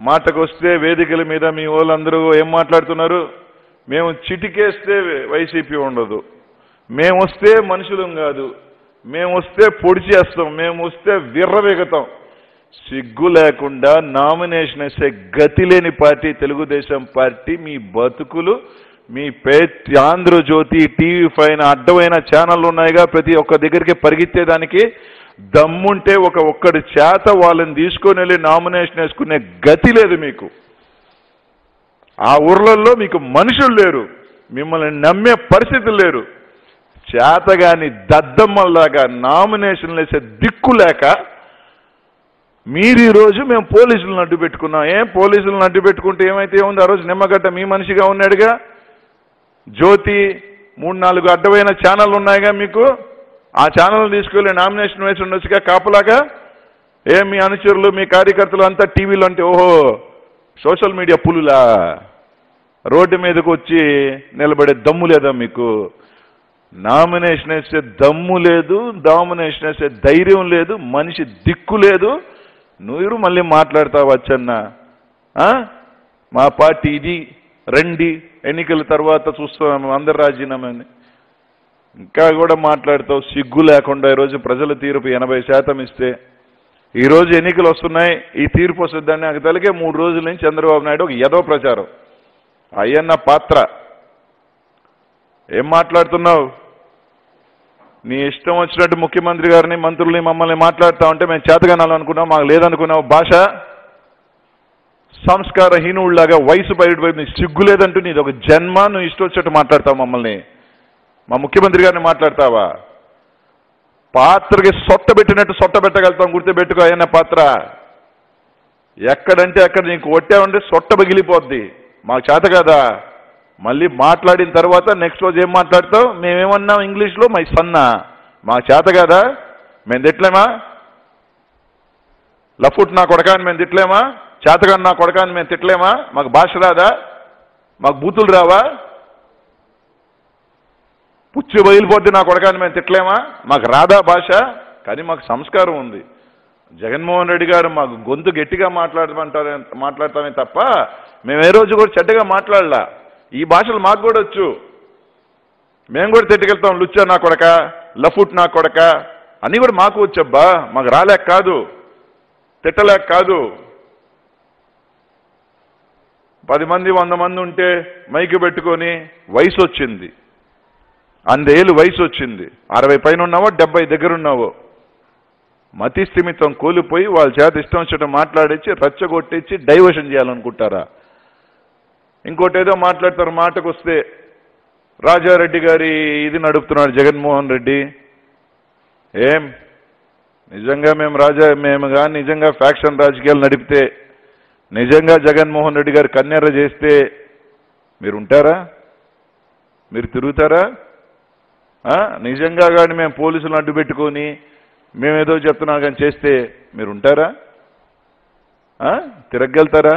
మాటకొస్తే వేదికల మీద మీ వాళ్ళందరూ ఏం మాట్లాడుతున్నారు మేము చిటికేస్తే వైసీపీ ఉండదు మేము వస్తే మనుషులం కాదు మేము వస్తే పొడి చేస్తాం మేము వస్తే విర్రవేగుతాం సిగ్గు లేకుండా నామినేషన్ వేసే గతి లేని పార్టీ తెలుగుదేశం పార్టీ మీ బతుకులు మీ పే ఆంధ్రజ్యోతి టీవీ పైన అడ్డమైన ఛానళ్ళు ఉన్నాయిగా ప్రతి ఒక్క దగ్గరికి పరిగెత్తేదానికి దమ్ముంటే ఒక ఒక్కడి చేత వాళ్ళని తీసుకొని వెళ్ళి నామినేషన్ వేసుకునే గతి లేదు మీకు ఆ ఊర్లలో మీకు మనుషులు లేరు మిమ్మల్ని నమ్మే పరిస్థితులు లేరు చేతగాని దద్దమ్మల్లాగా నామినేషన్లు వేసే దిక్కు లేక మీరు ఈ రోజు మేము పోలీసులను అడ్డు పెట్టుకున్నాం ఏం పోలీసులను అడ్డు పెట్టుకుంటే ఏమైతే ఉంది ఆ రోజు నిమ్మగడ్డ మీ మనిషిగా ఉన్నాడుగా జ్యోతి మూడు నాలుగు అడ్డమైన ఛానళ్ళు ఉన్నాయిగా మీకు ఆ ఛానల్ తీసుకెళ్ళి నామినేషన్ వేసి ఉండొచ్చుగా కాపలాగా ఏ మీ అనుచరులు మీ కార్యకర్తలు అంతా టీవీలో అంటే ఓహో సోషల్ మీడియా పులులా రోడ్డు మీదకి వచ్చి నిలబడే దమ్ము లేదా మీకు నామినేషన్ వేసే దమ్ము లేదు డామినేషన్ వేసే ధైర్యం లేదు మనిషి దిక్కు లేదు నువ్వు మళ్ళీ మాట్లాడతావు వచ్చన్న ఆ? మా పార్టీ ఇది రండి ఎన్నికల తర్వాత చూస్తాం అందరు రాజీనామాని ఇంకా కూడా మాట్లాడతావు సిగ్గు లేకుండా ఈరోజు ప్రజల తీర్పు ఎనభై శాతం ఇస్తే ఈ రోజు ఎన్నికలు వస్తున్నాయి ఈ తీర్పు వస్తుందని నాకు తలకే మూడు రోజుల నుంచి చంద్రబాబు నాయుడు ఒక యదో ప్రచారం అయ్యన్న పాత్ర ఏం మాట్లాడుతున్నావు నీ ఇష్టం వచ్చినట్టు ముఖ్యమంత్రి గారిని మంత్రుల్ని మమ్మల్ని మాట్లాడుతా ఉంటే మేము చేతగానాలు అనుకున్నాం మాకు లేదనుకున్నావు భాష సంస్కారహీనుడిలాగా వయసు బయటపోయి నీ సిగ్గు లేదంటూ నీది ఒక జన్మ నువ్వు ఇష్టం వచ్చినట్టు మాట్లాడతావు మమ్మల్ని మా ముఖ్యమంత్రి గారిని మాట్లాడతావా పాత్రకి సొట్ట పెట్టినట్టు సొట్ట పెట్టగలుగుతాం గుర్తుపెట్టుకో అయిన పాత్ర ఎక్కడంటే అక్కడ నీకు కొట్టామంటే సొట్ట పగిలిపోద్ది మాకు చేత కదా మళ్ళీ మాట్లాడిన తర్వాత నెక్స్ట్ రోజు ఏం మాట్లాడతావు మేమేమన్నాం ఇంగ్లీష్లో మై సన్న మాకు చేత కదా మేము తిట్లేమా లఫుట్ నా కొడకాని మేము తిట్లేమా చేతగాని నా కొడకాని మేము తిట్లేమా మాకు భాష రాదా మాకు బూతులు రావా పుచ్చి బయలుపోద్ది నా కొడకాని మేము తిట్లేమా మాకు రాదా భాష కానీ మాకు సంస్కారం ఉంది జగన్మోహన్ రెడ్డి గారు మాకు గొంతు గట్టిగా మాట్లాడమంటారు మాట్లాడతామే తప్ప మేము ఏ రోజు కూడా చెడ్డగా మాట్లాడలా ఈ భాషలు మాకు కూడా వచ్చు మేము కూడా తిట్టుకెళ్తాం లుచ్చా నా కొడక లఫుట్ నా కొడక అన్నీ కూడా మాకు వచ్చబ్బా మాకు రాలేక కాదు తిట్టలేక కాదు పది మంది వంద మంది ఉంటే మైకి పెట్టుకొని వయసు వచ్చింది అందేళ్ళు వయసు వచ్చింది అరవై పైన ఉన్నావో డెబ్బై దగ్గర ఉన్నావో మతి స్థిమితం కోల్పోయి వాళ్ళ చేత ఇష్టం వచ్చినట్టు మాట్లాడించి రచ్చగొట్టించి డైవర్షన్ చేయాలనుకుంటారా ఇంకోటి ఏదో మాట్లాడతారు మాటకు వస్తే రాజారెడ్డి గారి ఇది నడుపుతున్నాడు జగన్మోహన్ రెడ్డి ఏం నిజంగా మేము రాజా మేము కానీ నిజంగా ఫ్యాక్షన్ రాజకీయాలు నడిపితే నిజంగా జగన్మోహన్ రెడ్డి గారు కన్నెర్ర చేస్తే మీరు ఉంటారా మీరు తిరుగుతారా ఆ? నిజంగా కానీ మేము పోలీసులను అడ్డు పెట్టుకొని మేమేదో చెప్తున్నాం కానీ చేస్తే మీరు ఉంటారా ఆ? తిరగలుగుతారా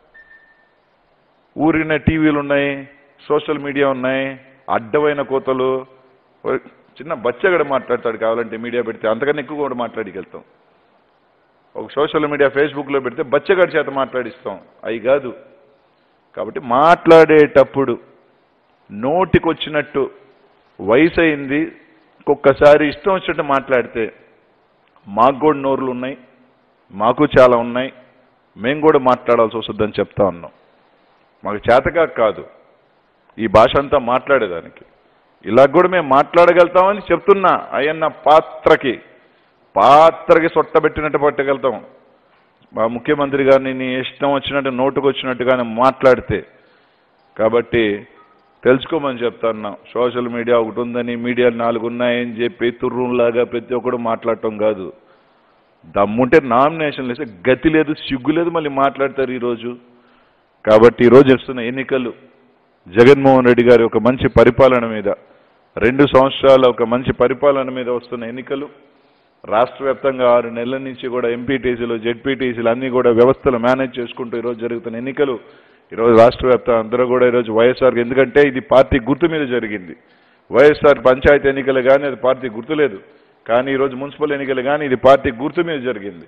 ఊరిన టీవీలు ఉన్నాయి సోషల్ మీడియా ఉన్నాయి అడ్డమైన కోతలు ఓ చిన్న బచ్చగడ మాట్లాడతాడు కావాలంటే మీడియా పెడితే అంతకన్నా ఎక్కువ కూడా మాట్లాడికెళ్తాం ఒక సోషల్ మీడియా ఫేస్బుక్లో పెడితే బచ్చగాడి చేత మాట్లాడిస్తాం అవి కాదు కాబట్టి మాట్లాడేటప్పుడు నోటికొచ్చినట్టు వయసు అయింది ఒక్కసారి ఇష్టం వచ్చినట్టు మాట్లాడితే మాకు కూడా నోరులు ఉన్నాయి మాకు చాలా ఉన్నాయి మేము కూడా మాట్లాడాల్సి వస్తుందని చెప్తా ఉన్నాం మాకు చేతగా కాదు ఈ భాష అంతా మాట్లాడేదానికి ఇలా కూడా మేము మాట్లాడగలుగుతామని చెప్తున్నా అయ్యన్న పాత్రకి పాత్రకి సొట్టబెట్టినట్టు పట్టగలుగుతాం మా ముఖ్యమంత్రి గారిని నీ ఇష్టం వచ్చినట్టు నోటుకు వచ్చినట్టుగానే మాట్లాడితే కాబట్టి తెలుసుకోమని చెప్తాను సోషల్ మీడియా ఒకటి ఉందని మీడియా నాలుగు ఉన్నాయని చెప్పి తుర్రులాగా ప్రతి ఒక్కడు మాట్లాడటం కాదు దమ్ముంటే నామినేషన్ వేస్తే గతి లేదు సిగ్గు లేదు మళ్ళీ మాట్లాడతారు ఈరోజు కాబట్టి ఈరోజు వస్తున్న ఎన్నికలు జగన్మోహన్ రెడ్డి గారి ఒక మంచి పరిపాలన మీద రెండు సంవత్సరాల ఒక మంచి పరిపాలన మీద వస్తున్న ఎన్నికలు రాష్ట్ర వ్యాప్తంగా ఆరు నెలల నుంచి కూడా ఎంపీటీసీలు జెడ్పీటీసీలు అన్ని కూడా వ్యవస్థలు మేనేజ్ చేసుకుంటూ ఈరోజు జరుగుతున్న ఎన్నికలు ఈరోజు రాష్ట్ర వ్యాప్తంగా అందరూ కూడా ఈరోజు వైఎస్ఆర్ ఎందుకంటే ఇది పార్టీ గుర్తు మీద జరిగింది వైఎస్ఆర్ పంచాయతీ ఎన్నికలు కానీ అది పార్టీ గుర్తు లేదు కానీ ఈరోజు మున్సిపల్ ఎన్నికలు కానీ ఇది పార్టీ గుర్తు మీద జరిగింది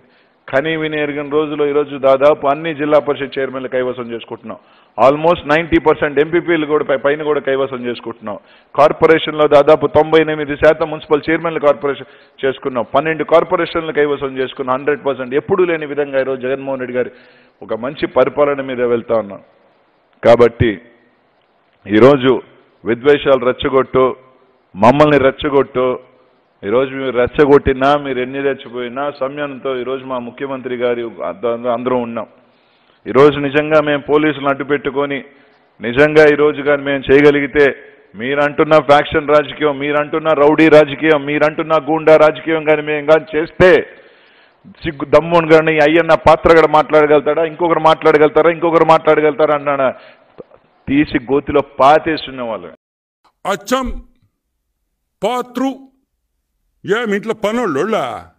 కనీ విని ఎరిగిన రోజులో ఈరోజు దాదాపు అన్ని జిల్లా పరిషత్ చైర్మన్లు కైవసం చేసుకుంటున్నాం ఆల్మోస్ట్ నైంటీ పర్సెంట్ ఎంపీపీలు కూడా పై- పైన కూడా కైవసం చేసుకుంటున్నాం కార్పొరేషన్లో దాదాపు తొంభై ఎనిమిది శాతం మున్సిపల్ చైర్మన్లు కార్పొరేషన్ చేసుకున్నాం పన్నెండు కార్పొరేషన్లు కైవసం చేసుకున్నాం హండ్రెడ్ పర్సెంట్ ఎప్పుడూ లేని విధంగా ఈరోజు జగన్మోహన్ రెడ్డి గారి ఒక మంచి పరిపాలన మీద వెళ్తా ఉన్నాం కాబట్టి ఈరోజు విద్వేషాలు రెచ్చగొట్టు మమ్మల్ని రెచ్చగొట్టు ఈరోజు మీరు రెచ్చగొట్టినా మీరు ఎన్ని రెచ్చిపోయినా సంయమనంతో ఈరోజు మా ముఖ్యమంత్రి గారి అంద- అందరం ఉన్నాం ఈరోజు నిజంగా మేము పోలీసులను అడ్డు పెట్టుకొని నిజంగా ఈరోజు కానీ మేము చేయగలిగితే మీరంటున్న ఫ్యాక్షన్ రాజకీయం మీరంటున్న రౌడీ రాజకీయం మీరంటున్న గూండా రాజకీయం కానీ మేము కానీ చేస్తే సిగ్గు దమ్ముని కానీ అయ్యన్న పాత్ర కూడా మాట్లాడగలుగుతాడా ఇంకొకరు మాట్లాడగలుగుతారా ఇంకొకరు మాట్లాడగలుగుతారా అన్నాడా తీసి గోతిలో పాతేస్తున్న వాళ్ళు అచ్చం పాత్రు ఏం ఇంట్లో పనోళ్ళోళ్ళా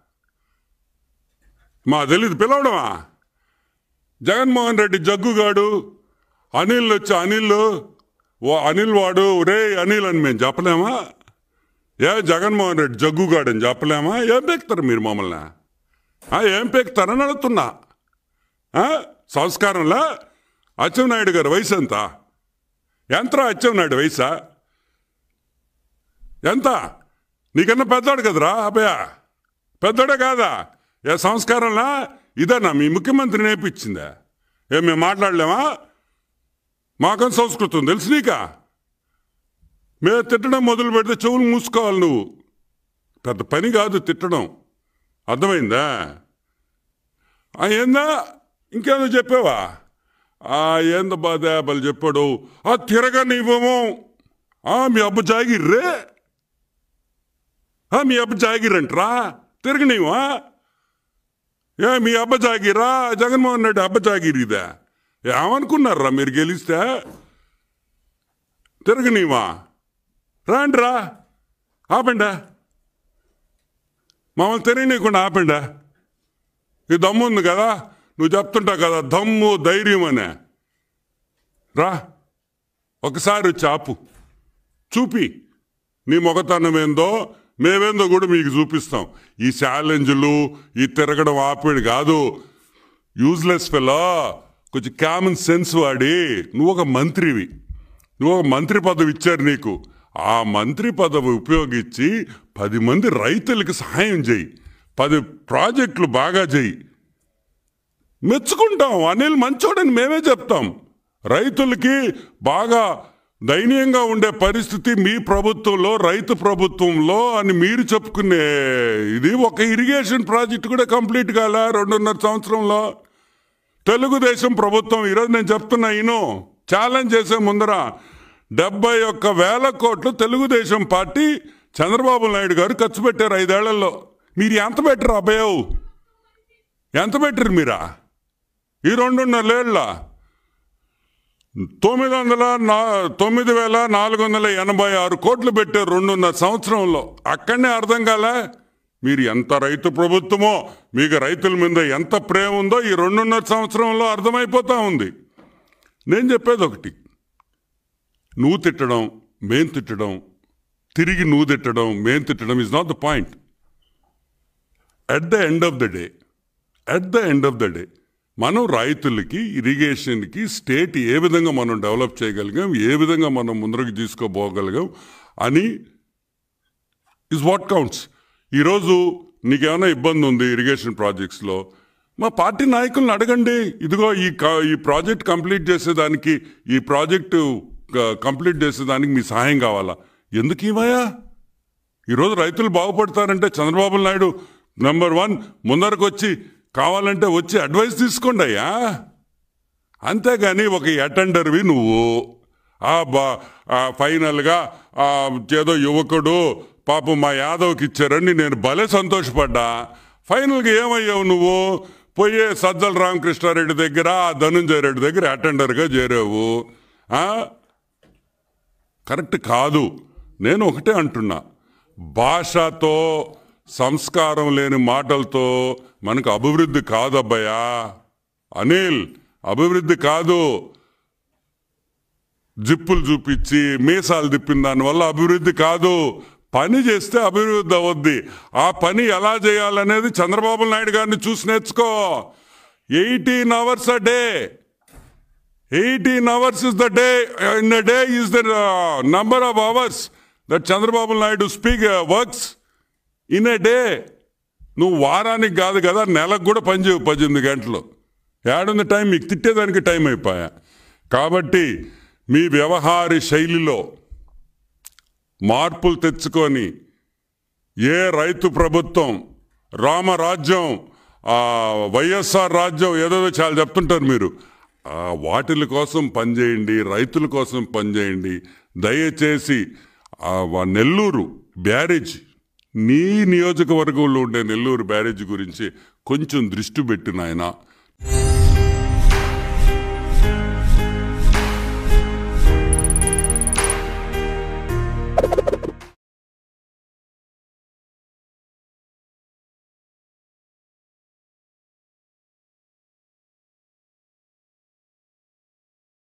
మా తెలీదు పిలవడమా జగన్మోహన్ రెడ్డి జగ్గుగాడు అనిల్ వచ్చి అనిల్ ఓ అనిల్ వాడు రే అనిల్ అని మేము చెప్పలేమా ఏ జగన్మోహన్ రెడ్డి జగ్గుగాడు అని చెప్పలేమా ఏం పెక్తారు మీరు మమ్మల్ని ఆ, ఏం పెక్తారని అడుగుతున్నా ఆ, సంస్కారంలా అచ్చెన్నాయుడు గారి వయసు ఎంత ఎంతరా అచ్చెన్నాయుడు వయసా ఎంత నీకన్నా పెద్దోడు కదరా అబ్బయ్య పెద్దోడే కాదా ఏ సంస్కారంలా ఇదేనా మీ ముఖ్యమంత్రి నేర్పించిందా ఏ మేము మాట్లాడలేమా మాకం సంస్కృతం తెలుసు నీకా మేము తిట్టడం మొదలు పెడితే చెవులు మూసుకోవాలి నువ్వు పెద్ద పని కాదు తిట్టడం అర్థమైందా ఆ, ఏందా ఇంకేదో చెప్పావా ఆ ఏందో బాధలు చెప్పాడు ఆ తిరగనివ్వము ఆ మీ అబ్బ జాగిర్రే ఆ, మీ అబ్బ జాగిరంట్రా తిరగనివా ఏ మీ అబ్బ జాగిరా జగన్మోహన్ రెడ్డి అబ్బ జాగిరిదా ఏమనుకున్నారా మీరు గెలిస్తే తిరగనివా రాండ్రా ఆపండా మమ్మల్ని తిరగనీయకుండా ఆపండా ఈ దమ్ము ఉంది కదా నువ్వు చెప్తుంటావు కదా దమ్ము ధైర్యం అనే రా ఒకసారి వచ్చి ఆపు చూపి నీ మొగతనం ఏందో మేమేందో కూడా మీకు చూపిస్తాం ఈ ఛాలెంజ్లు ఈ తిరగడం ఆపేది కాదు యూజ్లెస్ ఫెలో కొంచెం కామన్ సెన్స్ వాడి నువ్వు ఒక మంత్రివి నువ్వు ఒక మంత్రి పదవి ఇచ్చారు నీకు ఆ మంత్రి పదవి ఉపయోగించి పది మంది రైతులకు సహాయం చేయి పది ప్రాజెక్టులు బాగా చేయి మెచ్చుకుంటాం అనిల్ మంచోడని మేమే చెప్తాం రైతులకి బాగా దయనీయంగా ఉండే పరిస్థితి మీ ప్రభుత్వంలో రైతు ప్రభుత్వంలో అని మీరు చెప్పుకునే ఇది ఒక ఇరిగేషన్ ప్రాజెక్ట్ కూడా కంప్లీట్ కాలే రెండున్నర సంవత్సరంలో తెలుగుదేశం ప్రభుత్వం ఈరోజు నేను చెప్తున్నా ఈను ఛాలెంజ్ చేసే ముందర డెబ్బై ఒక్క వేల కోట్లు తెలుగుదేశం పార్టీ చంద్రబాబు నాయుడు గారు ఖర్చు పెట్టారు ఐదేళ్లలో మీరు ఎంత పెట్టరు అభయవు ఎంత పెట్టరు మీరా ఈ రెండున్నరేళ్ళ తొమ్మిది వందల నా తొమ్మిది వేల నాలుగు వందల ఎనభై ఆరు కోట్లు పెట్టారు రెండున్నర సంవత్సరంలో అక్కడనే అర్థం కాలే మీరు ఎంత రైతు ప్రభుత్వమో మీకు రైతుల మీద ఎంత ప్రేమ ఉందో ఈ రెండున్నర సంవత్సరంలో అర్థమైపోతా ఉంది నేను చెప్పేది ఒకటి నువ్వు తిట్టడం మేం తిట్టడం తిరిగి నువ్వు తిట్టడం మేం తిట్టడం is not the point at the end of the day at the end of the day మనం రైతులకి ఇరిగేషన్కి స్టేట్ ఏ విధంగా మనం డెవలప్ చేయగలిగాం ఏ విధంగా మనం ముందరకు తీసుకోపోగలిగాం అని ఇస్ వాట్ కౌంట్స్ ఈరోజు నీకేమైనా ఇబ్బంది ఉంది ఇరిగేషన్ ప్రాజెక్ట్స్లో మా పార్టీ నాయకులను అడగండి ఇదిగో ఈ క- ఈ ప్రాజెక్ట్ కంప్లీట్ చేసేదానికి ఈ ప్రాజెక్టు క- కంప్లీట్ చేసేదానికి మీ సహాయం కావాలా ఎందుకు ఇవయా ఈరోజు రైతులు బాగుపడతారంటే చంద్రబాబు నాయుడు నెంబర్ వన్ ముందరకు వచ్చి కావాలంటే వచ్చి అడ్వైస్ తీసుకోండి అయ్యా అంతేగాని ఒక అటెండర్వి నువ్వు ఆ బా ఆ ఫైనల్గా ఆ ఏదో యువకుడు పాపం మా యాదవ్కి ఇచ్చారని నేను భలే సంతోషపడ్డా ఫైనల్గా ఏమయ్యావు నువ్వు పోయే సజ్జల రామకృష్ణారెడ్డి దగ్గర ఆ ధనుంజయ రెడ్డి దగ్గర అటెండర్గా చేరావు ఆ? కరెక్ట్ కాదు నేను ఒకటే అంటున్నా భాషతో సంస్కారం లేని మాటలతో మనకు అభివృద్ధి కాదబ్బయ్యా అనిల్ అభివృద్ధి కాదు జిప్పులు చూపించి మీసాలు తిప్పిన దానివల్ల అభివృద్ధి కాదు పని చేస్తే అభివృద్ధి అవుద్ది ఆ పని ఎలా చేయాలనేది చంద్రబాబు నాయుడు గారిని చూసి నేర్చుకో eighteen hours a day eighteen hours is the day in the day is the number of hours that Chandrababu Naidu speak works in a day నువ్వు వారానికి కాదు కదా నెలకు కూడా పనిచేయవు పద్దెనిమిది గంటలు ఏడుంది టైం మీకు తిట్టేదానికి టైం అయిపోయా కాబట్టి మీ వ్యవహార శైలిలో మార్పులు తెచ్చుకొని ఏ రైతు ప్రభుత్వం రామరాజ్యం ఆ, వైఎస్ఆర్ రాజ్యం ఏదో చాలా చెప్తుంటారు మీరు ఆ, వాటిల కోసం పనిచేయండి రైతుల కోసం పనిచేయండి దయచేసి ఆ, వా- నెల్లూరు బ్యారేజ్ నీ నియోజకవర్గంలో ఉండే నెల్లూరు బ్యారేజ్ గురించి కొంచెం దృష్టి పెట్టిన ఆయన